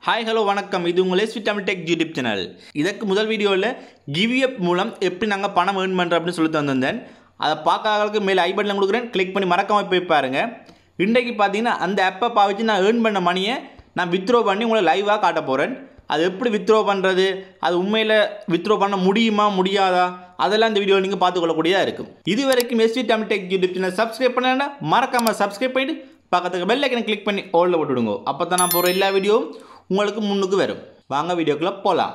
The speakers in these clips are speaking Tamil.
ஹாய் ஹலோ வணக்கம் இது உங்கள் S V Tamil tech YouTube channel இதற்கு முதல் வீடியோவில் கிவ்அப் மூலம் எப்படி நாங்கள் பணம் ஏர்ன் பண்ணுறோம் அப்படின்னு சொல்லி தந்திருந்தேன் அதை பார்க்காதவங்களுக்கு மேலே ஐ பட்டனில் கொடுக்குறேன் கிளிக் பண்ணி மறக்காம போய் பாருங்கள் இன்றைக்கு பார்த்தீங்கன்னா அந்த ஆப்பை பாவிச்சு நான் ஏர்ன் பண்ண மணியை நான் வித்ரோ பண்ணி உங்களை லைவாக காட்ட போகிறேன் அது எப்படி வித்ரோ பண்ணுறது அது உண்மையில் வித்ரோ பண்ண முடியுமா முடியாதா அதெல்லாம் இந்த வீடியோ நீங்கள் பார்த்துக்கொள்ளக்கூடியதாக இருக்கும் இது வரைக்கும் S V Tamil tech YouTube channel subscribe பண்ணா மறக்காமல் சப்ஸ்கிரைப் பண்ணிட்டு பக்கத்துக்கு பெல் ஐக்கனை கிளிக் பண்ணி ஓலில் போட்டுவிடுங்க அப்போ தான் நான் போகிற எல்லா வீடியோவும் உங்களுக்கு முன்னுக்கு வரும் வாங்க வீடியோக்குள்ளே போகலாம்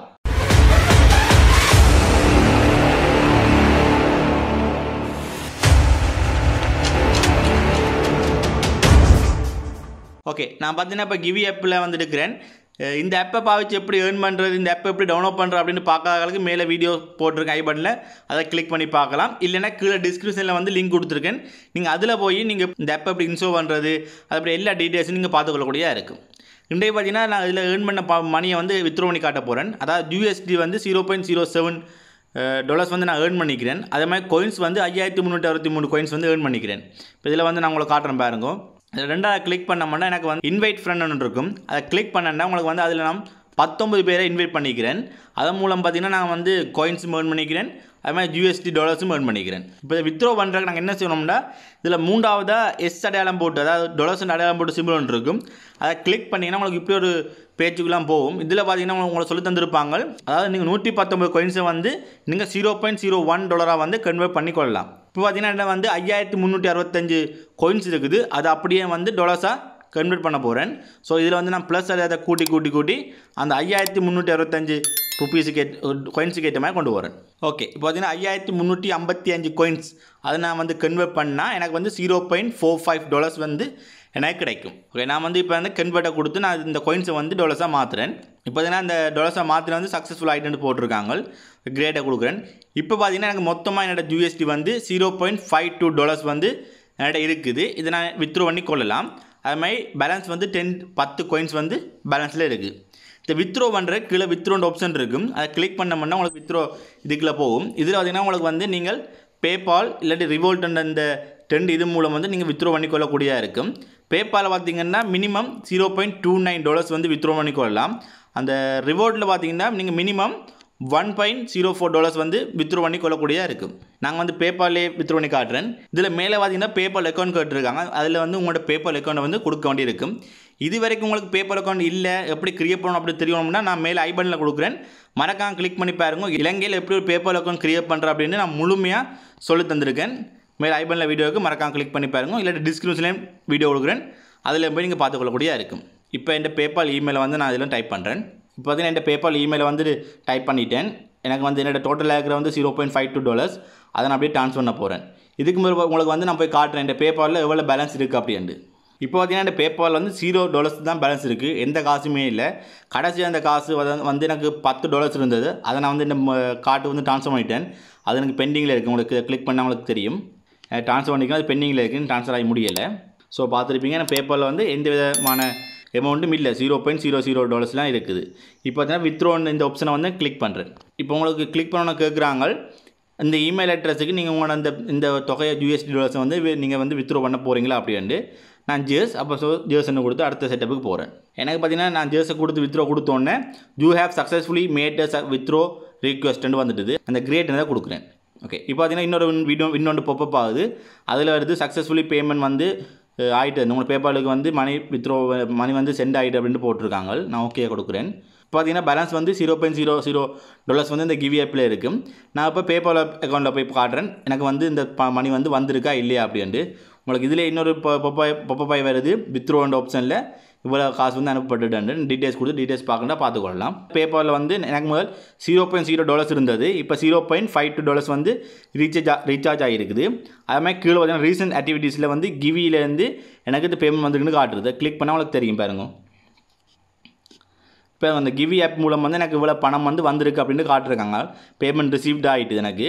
ஓகே நான் பார்த்தீங்கன்னா இப்போ கிவி ஆப்பில் வந்துருக்கிறேன் அஹ் இந்த ஆப்பை பாவிச்சு எப்படி ஏர்ன் பண்ணுறது இந்த ஆப்பை எப்படி டவுன்லோட் பண்ணுறது அப்படின்னு பார்க்காதவங்களுக்கு மேலே வீடியோ போட்டிருக்கேன் ஐ பட்டனில் அதை கிளிக் பண்ணி பார்க்கலாம் இல்லைன்னா கீழே டிஸ்கிரிப்ஷனில் வந்து லிங்க் கொடுத்துருக்கேன் நீங்கள் அதில் போய் நீங்கள் இந்த ஆப்பை எப்படி இன்ஸ்டால் பண்ணுறது அது அப்படி எல்லா டீட்டெயில்ஸும் நீங்கள் பார்த்துக்கொள்ளக்கூடியதாக இருக்கும் இன்றைய பார்த்தீங்கன்னா நான் இதில் ஏர்ன் பண்ண பா மணியை வந்து வித்ரோ பண்ணி காட்ட போகிறேன் அதாவது யூஎஸ்டி வந்து zero point zero seven dollars வந்து நான் ஏர்ன் பண்ணிக்கிறேன் அதே மாதிரி coins வந்து ஐயாயிரத்தி முந்நூற்றி அறுபத்தி மூணு coins வந்து ஏர்ன் பண்ணிக்கிறேன் இப்போ இதில் வந்து நான் உங்களுக்கு காட்டுறேன் பாருங்க இதில் ரெண்டாவது கிளிக் பண்ணோம்னா எனக்கு வந்து இன்வைட் ஃப்ரெண்ட் இருக்கும் அதை கிளிக் பண்ணேன்னா உங்களுக்கு வந்து அதில் நான் பத்தொன்பது பேரை இன்வைட் பண்ணிக்கிறேன் அதன் மூலம் பார்த்தீங்கன்னா நான் வந்து காயின்ஸும் ஏர்ன் பண்ணிக்கிறேன் அது மாதிரி ஜிஎஸ்டி டாலர்ஸும் ஏர்ன் பண்ணிக்கிறேன் இப்போ வித்ரோ பண்ணுறதுக்கு நாங்கள் என்ன செய்யணும்னா இதில் மூன்றாவதாக எஸ் அடையாளம் போட்டு அதாவது டாலர்ஸ் அடையாளம் போட்டு சிம்பிள் ஒன்று இருக்கும் அதை கிளிக் பண்ணிங்கன்னா உங்களுக்கு இப்படி ஒரு பேஜுக்குலாம் போகும் இதில் பார்த்தீங்கன்னா உங்களை சொல்லி தந்திருப்பாங்க அதாவது நீங்கள் நூற்றி பத்தொம்பது coins-அ வந்து நீங்கள் ஜீரோ பாயிண்ட் ஜீரோ ஒன் டாலராக வந்து கன்வெர்ட் பண்ணிக்கொள்ளலாம் இப்போ பார்த்தீங்கன்னா என்கிட்ட வந்து ஐயாயிரத்தி முந்நூற்றி அறுபத்தஞ்சு coins இருக்குது அது அப்படியே வந்து டாலர்ஸாக கன்வெர்ட் பண்ண போகிறேன் ஸோ இதில் வந்து நான் ப்ளஸ் அதை கூட்டி கூட்டி கூட்டி அந்த ஐயாயிரத்தி முந்நூற்றி அறுபத்தஞ்சு ருபீஸுக்கு கொயின்ஸுக்கு ஏற்ற மாதிரி கொண்டு வரேன் ஓகே இப்போ பார்த்தீங்கன்னா ஐயாயிரத்தி முந்நூற்றி ஐம்பத்தி அஞ்சு coins அதை நான் வந்து கன்வெர்ட் பண்ணால் எனக்கு வந்து zero point four five dollars வந்து எனக்கு கிடைக்கும் ஓகே நான் வந்து இப்போ வந்து கன்வெர்ட்டை கொடுத்து நான் இந்த coins-அ வந்து டாலர்ஸாக மாற்றுறேன் இப்போ பார்த்தீங்கன்னா இந்த டாலர்ஸாக மாற்றின வந்து சக்ஸஸ்ஃபுல் ஆகிட்டு போட்டிருக்காங்க கிரேட்டை கொடுக்குறேன் இப்போ பார்த்தீங்கன்னா எனக்கு மொத்தமாக என்னோட ஜிஎஸ்டி வந்து zero point five two dollars வந்து என்கிட்ட இருக்குது இதை நான் வித்ரோ பண்ணி கொள்ளலாம் அது மாதிரி பேலன்ஸ் வந்து டென் பத்து coins வந்து பேலன்ஸில் இருக்குது இந்த வித்ரோ பண்ணுற கீழே வித்ரோன்ற ஆப்ஷன் இருக்கும் அதை கிளிக் பண்ணோம்னா உங்களுக்கு வித்ரோ இதுக்குள்ளே போகும் இதில் பார்த்தீங்கன்னா உங்களுக்கு வந்து நீங்கள் பேபால் இல்லாட்டி ரிவோல்ட் இந்த டென்ட் இது மூலம் வந்து நீங்கள் வித்ரோ பண்ணிக்கொள்ளக்கூடியதாக இருக்கும் பேபால் பார்த்தீங்கன்னா minimum zero point two nine dollars வந்து வித்ரோ பண்ணிக்கொள்ளலாம் அந்த ரிவோர்ட்டில் பார்த்தீங்கன்னா நீங்கள் minimum one point zero four dollars வந்து வித்ரோ பண்ணி கொள்ளக்கூடியதாக இருக்கும் நாங்கள் வந்து பேபாலே வித்ரோ பண்ணி காட்டுறேன் இதில் மேலே பார்த்தீங்கன்னா பேபால் அக்கௌண்ட் கேட்டிருக்காங்க அதில் வந்து உங்களோட பேபால் அக்கௌண்ட்டை வந்து கொடுக்க வேண்டியிருக்கும் இது வரைக்கும் உங்களுக்கு பேப்பர் அக்கௌண்ட் இல்லை எப்படி கிரியேட் பண்ணணும் அப்படி தெரியணும்னா நான் மேலே ஐபனில் கொடுக்குறேன் மறக்காம கிளிக் பண்ணி பாருங்க இலங்கையில் எப்படி ஒரு பேப்பர் அக்கௌண்ட் கிரியேட் பண்ணுற அப்படின்னு நான் முழுமையாக சொல்லி தந்திருக்கேன் மேலே ஐபனில் வீடியோவுக்கு மறக்காம கிளிக் பண்ணி பாருங்க இல்லாட்டி டிஸ்கிரிப்ஷன்லேயும் வீடியோ கொடுக்குறேன் அதில் போய் நீங்கள் பார்த்துக்கொள்ளக்கூடியதாக இருக்கும் இப்போ என் பேபால் இமெயிலை வந்து நான் இதில் டைப் பண்ணுறேன் இப்போ பார்த்தீங்கன்னா என் பேபால் இமெயிலை வந்து டைப் பண்ணிட்டேன் எனக்கு வந்து என்னோட டோட்டல் இருக்கிற வந்து zero point five two dollars அதை நான் அப்படியே ட்ரான்ஸ்ஃபர் பண்ண போகிறேன் இதுக்கு முதல் உங்களுக்கு வந்து நான் போய் காட்டுறேன் என் பேபாலில் எவ்வளோ பேலன்ஸ் இருக்குது அப்படின்ட்டு இப்போ பார்த்தீங்கன்னா இந்த பேபால் வந்து ஜீரோ டாலர்ஸ் தான் பேலன்ஸ் இருக்குது எந்த காசுமே இல்லை கடைசி அந்த காசு வந்து- வந்து எனக்கு பத்து டாலர்ஸ் இருந்தது அதை நான் வந்து இந்த கார்டு வந்து ட்ரான்ஸ்ஃபர் பண்ணிட்டேன் அது எனக்கு பெண்டிங்கில் இருக்குது உங்களுக்கு கிளிக் பண்ணால் உங்களுக்கு தெரியும் ட்ரான்ஸ்ஃபர் பண்ணிக்கலாம் அது பெண்டிங்கில் இருக்குன்னு ட்ரான்ஸ்ஃபர் ஆகி முடியலை ஸோ பார்த்துருப்பீங்க நான் பேப்பரில் வந்து எந்த விதமான அமௌண்ட்டும் இல்லை ஜீரோ பாயிண்ட் ஜீரோ ஜீரோ டாலர்ஸ்லாம் இருக்குது இப்போ பார்த்தீங்கன்னா வித்ரோன் இந்த ஆப்ஷனை வந்து கிளிக் பண்ணுறேன் இப்போ உங்களுக்கு கிளிக் பண்ணணும் கேட்குறாங்க இந்த இமெயில் அட்ரஸுக்கு நீங்கள் உங்களோட அந்த இந்த தொகையை யூஎஸ்டி டாலர்ஸை வந்து நீங்கள் வந்து வித்ரோ பண்ண போகிறீங்களா அப்படின்ட்டு நான் ஜேஸ் அப்போ ஸோ ஜேர்ஸ்ன்னு கொடுத்து அடுத்த செட்டப்புக்கு போகிறேன் எனக்கு பார்த்தீங்கன்னா நான் ஜேர்ஸை கொடுத்து வித்ரோ கொடுத்தோன்னே you have successfully made withdraw ரிக்வெஸ்ட்னு வந்துட்டுது அந்த கிரேட்னு தான் கொடுக்குறேன் ஓகே இப்போ பார்த்தீங்கன்னா இன்னொரு வீடியோ இன்னொன்று பொப்பப் ஆகுது அதில் வருது சக்ஸஸ்ஃபுல்லி பேமெண்ட் வந்து அஹ், ஆயிட்டு உங்கள் பேபாலுக்கு வந்து மணி வித்ரோ மணி வந்து சென்ட் ஆகிட்டு அப்படின்ட்டு போட்டிருக்காங்க நான் ஓகே கொடுக்குறேன் பார்த்தீங்கன்னா பேலன்ஸ் வந்து zero point zero zero dollars வந்து இந்த கிவி ஆப்பில் இருக்குது நான் இப்போ பேபால் அக்கௌண்ட்டில் போய் காட்டுறேன் எனக்கு வந்து இந்த ப மணி வந்து வந்திருக்கா இல்லையா அப்படின்ட்டு உங்களுக்கு இதில் இன்னொரு பொப்பாய் பொப்பப்பாய் வருது வித்ரோன்ற ஆப்ஷனில் இவ்வளோ காசு வந்து அனுப்பப்பட்டுட்டு டீட்டெயில்ஸ் கொடுத்து டீட்டெயில்ஸ் பார்க்கணும்னா பார்த்துக்கொள்ளலாம் பேபாலில் வந்து எனக்கு முதல் ஜீரோ பாயிண்ட் ஜீரோ டாலர்ஸ் இருந்தது இப்போ zero point five two dollars வந்து ரீசார்ஜ் ரீசார்ஜ் ஆகிருக்குது அது மாதிரி கீழே பார்த்தீங்கன்னா ரீசெண்ட் ஆக்டிவிட்டீஸில் வந்து கிவியிலேருந்து எனக்கு இந்த பேமெண்ட் வந்துருக்குன்னு காட்டுறது கிளிக் பண்ணால் உங்களுக்கு தெரியும் பாருங்க இப்போ அந்த கிவி ஆப் மூலம் வந்து எனக்கு இவ்வளோ பணம் வந்து வந்திருக்கு அப்படின்னு காட்டிருக்காங்க பேமெண்ட் ரிசீவ்ட் ஆகிட்டு எனக்கு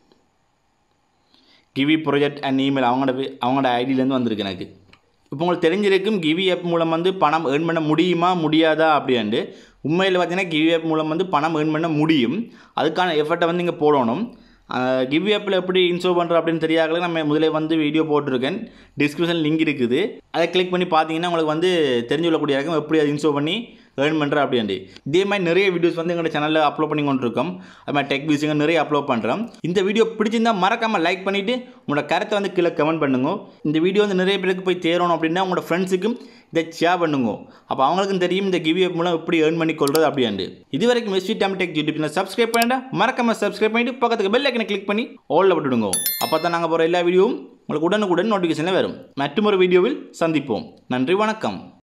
கிவி ப்ரொஜெக்ட் அண்ட் இமெயில் அவங்களோட வி- அவங்களோட ஐடியிலேருந்து வந்திருக்கு எனக்கு இப்போ உங்களுக்கு தெரிஞ்சிருக்கும் கிவி ஆப் மூலம் வந்து பணம் ஏர்ன் பண்ண முடியுமா முடியாதா அப்படின்ட்டு உண்மையில் பார்த்தீங்கன்னா கிவி ஆப் மூலம் வந்து பணம் ஏர்ன் பண்ண முடியும் அதுக்கான எஃபர்ட்டை வந்து நீங்கள் போடணும் கிவி ஆப்பில் எப்படி இன்ஸ்டால் பண்ணுறோம் அப்படின்னு தெரியாத நம்ம முதலே வந்து வீடியோ போட்டிருக்கேன் டிஸ்கிரிப்ஷன் லிங்க் இருக்குது அதை கிளிக் பண்ணி பார்த்தீங்கன்னா உங்களுக்கு வந்து தெரிஞ்சு கொள்ளக்கூடிய இருக்கும் எப்படி அதை இன்ஸ்டால் பண்ணி ஏர்ன் பண்ணுற அப்படின்ட்டு இதே மாதிரி நிறைய வீடியோஸ் வந்து எங்களோட சேனலில் அப்லோட் பண்ணி கொண்டிருக்கோம் அது மாதிரி டெக் விஷயங்கள் நிறைய அப்லோட் பண்ணுறோம் இந்த வீடியோ பிடிச்சிருந்தா மறக்காமல் லைக் பண்ணிவிட்டு உங்களோட கருத்தை வந்து கீழே கமெண்ட் பண்ணுங்க இந்த வீடியோ வந்து நிறைய பேருக்கு போய் தேரணும் அப்படின்னா உங்களோட ஃப்ரெண்ட்ஸுக்கும் இதை ஷேர் பண்ணுங்க அப்போ அவங்களுக்கும் தெரியும் இந்த கிவி மூலம் எப்படி ஏர்ன் பண்ணி கொள்வது அப்படியாண்டு இது வரைக்கும் S V time tech YouTube channel subscribe பண்ணிட்டா மறக்காம சப்ஸ்கிரைப் பண்ணிட்டு பக்கத்துக்கு பெல் ஐக்கனை கிளிக் பண்ணி ஆல்ல விட்டுடுங்க அப்போ தான் நாங்கள் போகிற எல்லா வீடியோவும் உங்களுக்கு உடனுக்குடன் நோட்டிஃபிகேஷனில் வரும் மற்றொரு வீடியோவில் சந்திப்போம் நன்றி வணக்கம்